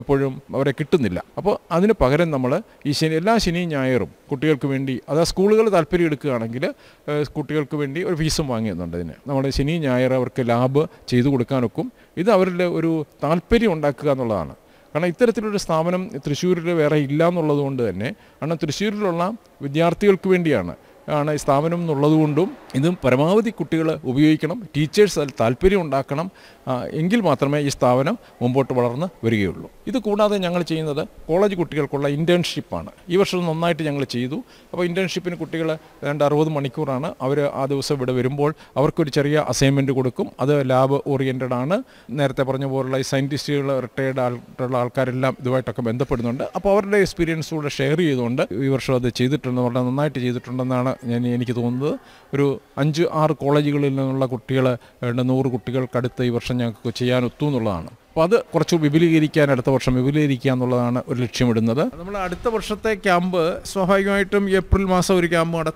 എപ്പോഴും അവരെ കിട്ടുന്നില്ല അപ്പോൾ അതിന് പകരം നമ്മൾ ഈ ശനി എല്ലാ ശനിയും ഞായറും കുട്ടികൾക്ക് വേണ്ടി അത് സ്കൂളുകൾ താല്പര്യം എടുക്കുകയാണെങ്കിൽ ഏഹ്, കുട്ടികൾക്ക് വേണ്ടി ഒരു ഫീസും വാങ്ങിയുന്നുണ്ട് ഇതിന് നമ്മൾ ശനി ഞായർ അവർക്ക് ലാബ് ചെയ്തു കൊടുക്കാനൊക്കും ഇത് അവരുടെ ഒരു താല്പര്യം ഉണ്ടാക്കുക എന്നുള്ളതാണ് കാരണം ഇത്തരത്തിലൊരു സ്ഥാപനം തൃശ്ശൂരിൽ വേറെ ഇല്ല എന്നുള്ളത് കൊണ്ട് തന്നെ കാരണം തൃശ്ശൂരിലുള്ള വിദ്യാർത്ഥികൾക്ക് വേണ്ടിയാണ് ആണ് ഈ സ്ഥാപനം എന്നുള്ളതുകൊണ്ടും ഇതും പരമാവധി കുട്ടികൾ ഉപയോഗിക്കണം ടീച്ചേഴ്സ് അതിൽ താല്പര്യം ഉണ്ടാക്കണം ആ, എങ്കിൽ മാത്രമേ ഈ സ്ഥാപനം മുമ്പോട്ട് വളർന്ന് വരികയുള്ളൂ ഇത് കൂടാതെ ഞങ്ങൾ ചെയ്യുന്നത് കോളേജ് കുട്ടികൾക്കുള്ള ഇൻറ്റേൺഷിപ്പാണ് ഈ വർഷം നന്നായിട്ട് ഞങ്ങൾ ചെയ്തു അപ്പോൾ ഇൻറ്റേൺഷിപ്പിന് കുട്ടികൾ രണ്ട് അറുപത് മണിക്കൂറാണ് അവർ ആ ദിവസം ഇവിടെ വരുമ്പോൾ അവർക്കൊരു ചെറിയ അസൈൻമെൻറ്റ് കൊടുക്കും അത് ലാബ് ഓറിയൻറ്റഡ് ആണ് നേരത്തെ പറഞ്ഞ പോലുള്ള ഈ സയൻറ്റിസ്റ്റുകൾ റിട്ടയർഡ് ആയിട്ടുള്ള ആൾക്കാരെല്ലാം ഇതുമായിട്ടൊക്കെ ബന്ധപ്പെടുന്നുണ്ട് അപ്പോൾ അവരുടെ എക്സ്പീരിയൻസ് കൂടെ ഷെയർ ചെയ്തുകൊണ്ട് ഈ വർഷം അത് ചെയ്തിട്ടുണ്ട് വളരെ നന്നായിട്ട് ചെയ്തിട്ടുണ്ടെന്നാണ് ഞാൻ എനിക്ക് തോന്നുന്നത് ഒരു അഞ്ച് ആറ് കോളേജുകളിൽ നിന്നുള്ള കുട്ടികൾ ഏതാണ്ട് നൂറ് കുട്ടികൾക്കടുത്ത് ഈ വർഷം ഞങ്ങൾക്ക് ചെയ്യാൻ ഒത്തു എന്നുള്ളതാണ് അപ്പോൾ അത് കുറച്ച് വിപുലീകരിക്കാൻ അടുത്ത വർഷം വിപുലീകരിക്കുക എന്നുള്ളതാണ് ഒരു ലക്ഷ്യമിടുന്നത് നമ്മൾ അടുത്ത വർഷത്തെ ക്യാമ്പ് സ്വാഭാവികമായിട്ടും ഏപ്രിൽ മാസം ഒരു ക്യാമ്പ് നടത്തും